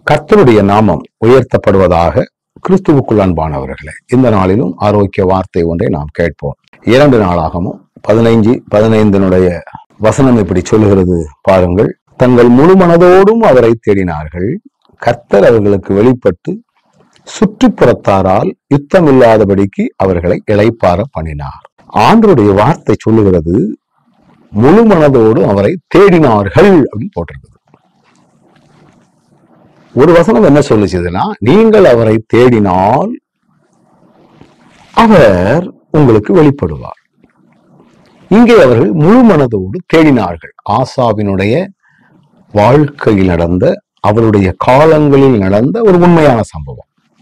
கர்த்தருடைய நாமம் உயர்த்தப்படுவதாக கிறிஸ்துவுக்குள் அன்பானவர்களே இந்த நாளிலும் ஆரோக்கிய வார்த்தை ஒன்றை நாம் கேட்போம் இரண்டு நாளாகவும் பதினைஞ்சு பதினைந்தினுடைய வசனம் இப்படி சொல்லுகிறது பாருங்கள் தங்கள் முழு மனதோடும் அவரை தேடினார்கள் கர்த்தர் அவர்களுக்கு வெளிப்பட்டு சுற்றுப்புறத்தாரால் யுத்தமில்லாதபடிக்கு அவர்களை இளைப்பார பண்ணினார் ஆண்டருடைய வார்த்தை சொல்லுகிறது முழு மனதோடு அவரை தேடினார்கள் அப்படின்னு போட்டிருக்குது ஒரு வசனம் என்ன சொல்லுச்சுதுன்னா நீங்கள் அவரை தேடினால் அவர் உங்களுக்கு வெளிப்படுவார் இங்கே அவர்கள் முழு மனதோடு தேடினார்கள் ஆசாவினுடைய வாழ்க்கையில் நடந்த அவருடைய காலங்களில் நடந்த ஒரு உண்மையான சம்பவம்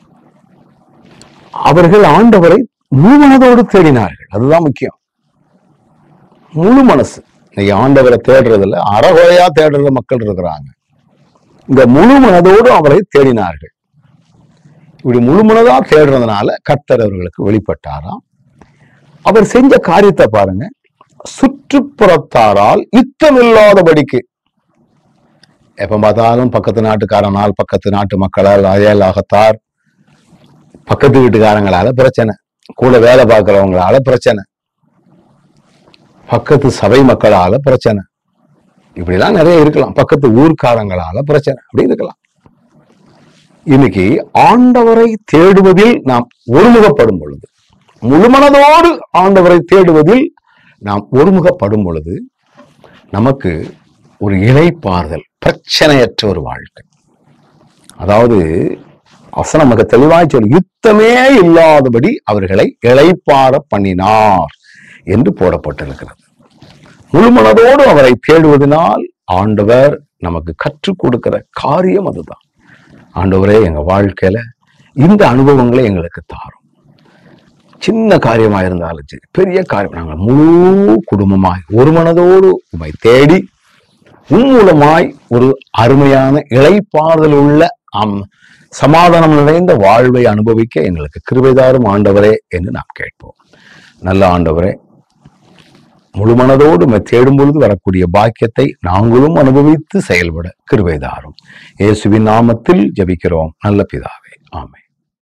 அவர்கள் ஆண்டவரை முழு மனதோடு தேடினார்கள் அதுதான் முக்கியம் முழு மனசு இன்னைக்கு ஆண்டவரை தேடுறதுல அறகுறையா தேடுற மக்கள் இருக்கிறாங்க இந்த முழு மனதோடு அவரை தேடினார்கள் இப்படி முழு மனதா தேடுறதுனால கர்த்தர் அவர்களுக்கு வெளிப்பட்டாராம் அவர் செஞ்ச காரியத்தை பாருங்க சுற்றுப்புறத்தாரால் யுத்தமில்லாதபடிக்கு எப்ப பார்த்தாலும் பக்கத்து நாட்டுக்காரனால் பக்கத்து நாட்டு மக்களால் அயலாகத்தார் பக்கத்து வீட்டுக்காரங்களால பிரச்சனை கூட வேலை பார்க்கிறவங்களால பிரச்சனை பக்கத்து சபை மக்களால பிரச்சனை இப்படிலாம் நிறைய இருக்கலாம் பக்கத்து ஊர்க்காரங்களால பிரச்சனை அப்படி இருக்கலாம் இன்னைக்கு ஆண்டவரை தேடுவதில் நாம் ஒருமுகப்படும் பொழுது முழுமனதோடு ஆண்டவரை தேடுவதில் நாம் ஒருமுகப்படும் பொழுது நமக்கு ஒரு இலைப்பாறுதல் பிரச்சனையற்ற ஒரு வாழ்க்கை அதாவது வசனம் மிக தெளிவாய் சொல்லி யுத்தமே இல்லாதபடி அவர்களை இளைப்பாற பண்ணினார் என்று போடப்பட்டிருக்கிறது முழுமனதோடு அவரை தேடுவதனால் ஆண்டவர் நமக்கு கற்றுக் கொடுக்கிற காரியம் அதுதான் ஆண்டவரே எங்க வாழ்க்கையில இந்த அனுபவங்களை எங்களுக்கு தாரும் சின்ன காரியமா இருந்தாலும் சரி பெரிய காரியம் நாங்கள் முழு குடும்பமாய் ஒரு மனதோடு உமை தேடி உன் மூலமாய் ஒரு அருமையான இளைப்பாறுதல் உள்ள அம் சமாதானம் நிறைந்த வாழ்வை அனுபவிக்க எங்களுக்கு கிருபைதாரும் ஆண்டவரே என்று நாம் கேட்போம் நல்ல ஆண்டவரே முழுமனதோடு உம்மை தேடும் பொழுது வரக்கூடிய பாக்கியத்தை நாங்களும் அனுபவித்து செயல்பட கிருபைதாரும் இயேசுவின் நாமத்தில் ஜெபிக்கிறோம் நல்ல பிதாவே ஆமென்